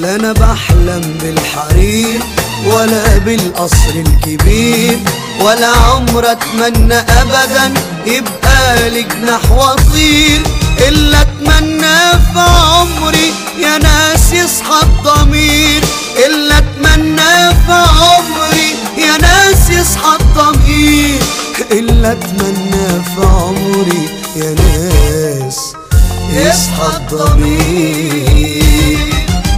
لا انا بحلم بالحرير ولا بالقصر الكبير ولا عمر اتمنى ابدا يبقى لي جناح واطير الا اتمنى في عمري يا ناس يصحى الضمير الا اتمنى في عمري يا ناس يصحى الضمير الا اتمنى في عمري يا ناس يصحى الضمير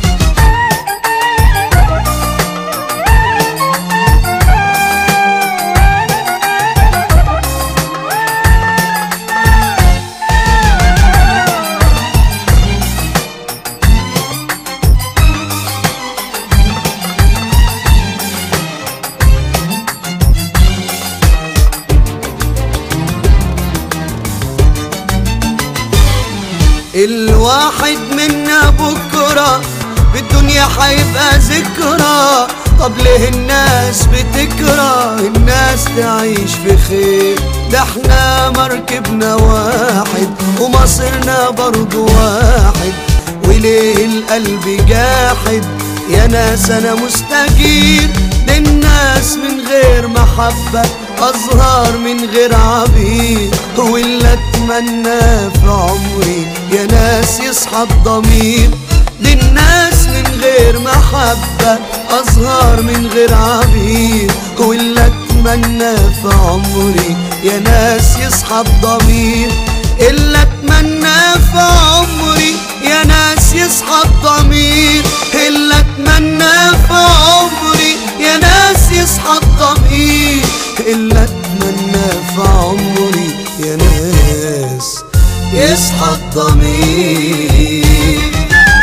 الواحد منا بكرة بالدنيا حيبقى ذكرى طب ليه الناس بتكره الناس تعيش بخير ده احنا مركبنا واحد ومصيرنا برضو واحد وليه القلب جاحد يا ناس انا مستجير للناس من غير محبة أزهار من غير عبير واللي أتمنى في عمري يا ناس يصحى الضمير للناس من غير محبة أزهار من غير عبير واللي أتمنى في عمري يا ناس يصحى الضمير إلا أتمنى في عمري يا ناس يصحى الضمير إلا أتمنى في عمري يا ناس يصحى الضمير إلا أتمنى في عمري يا ناس يصحى الضمير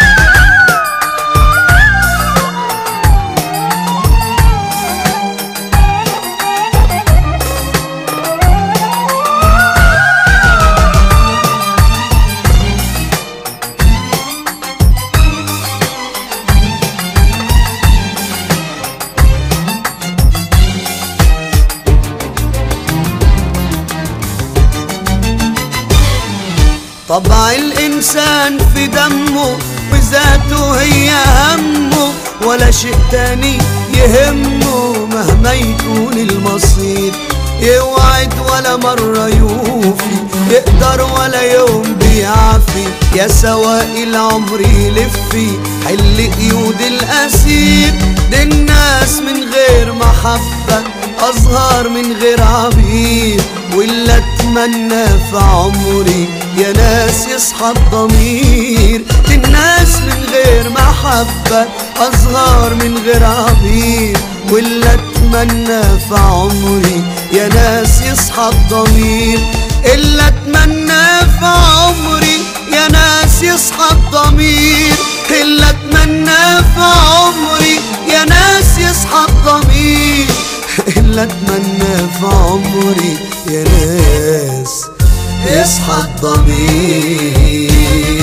طبع الإنسان في دمه وذاته هي همه ولا شيء تاني يهمه مهما يكون المصير يوعد ولا مرة يوفي يقدر ولا يوم بيعفي يا سواق العمر يلفي حل قيود الأسير دي الناس من غير محبة أزهار من غير عبير واللي أتمنى في عمري يا ناس يصحى الضمير دي الناس من غير محبة أزهار من غير عبير واللي أتمنى في عمري يا ناس يصحى الضمير إلا أتمنى في عمري يا ناس يصحى الضمير إلا أتمنى في عمري يا ناس يصحى الضمير إلا أتمنى في عمري يا ناس يصحى الضمير